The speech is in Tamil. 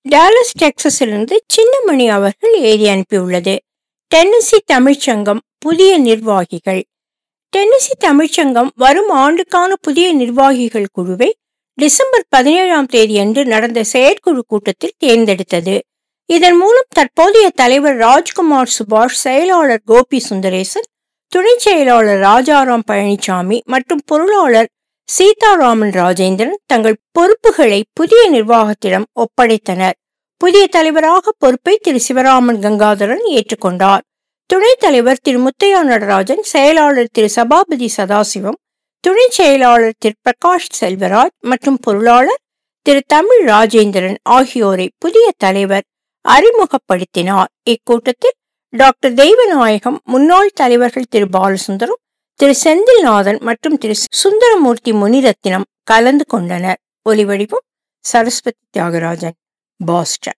டாலஸ் டெக்சஸிலிருந்து சின்னமணி அவர்கள் எழுதி அனுப்பியுள்ளது டென்னசி தமிழ்ச்சங்கம் புதிய நிர்வாகிகள் டென்னசி தமிழ்ச்சங்கம் வரும் ஆண்டுக்கான புதிய நிர்வாகிகள் குழுவை டிசம்பர் பதினேழாம் தேதியன்று நடந்த செயற்குழு கூட்டத்தில் தேர்ந்தெடுத்தது இதன் மூலம் தற்போதைய தலைவர் ராஜ்குமார் சுபாஷ் செயலாளர் கோபி சுந்தரேசன் துணை செயலாளர் ராஜாராம் பழனிசாமி மற்றும் பொருளாளர் சீதாராமன் ராஜேந்திரன் தங்கள் பொறுப்புகளை புதிய நிர்வாகத்திடம் ஒப்படைத்தனர் புதிய தலைவராக பொறுப்பை திரு சிவராமன் கங்காதரன் ஏற்றுக்கொண்டார் துணைத் தலைவர் திரு முத்தையா நடராஜன் செயலாளர் திரு சபாபதி சதாசிவம் துணை செயலாளர் திரு பிரகாஷ் செல்வராஜ் மற்றும் பொருளாளர் திரு தமிழ் ராஜேந்திரன் ஆகியோரை புதிய தலைவர் அறிமுகப்படுத்தினார் இக்கூட்டத்தில் டாக்டர் தெய்வநாயகம் முன்னாள் தலைவர்கள் திரு பாலசுந்தரம் திரு செந்தில்நாதன் மற்றும் திரு சுந்தரமூர்த்தி முனிரத்தினம் கலந்து கொண்டனர் ஒலிவடிவம் சரஸ்வதி தியாகராஜன் பாஸ்டன்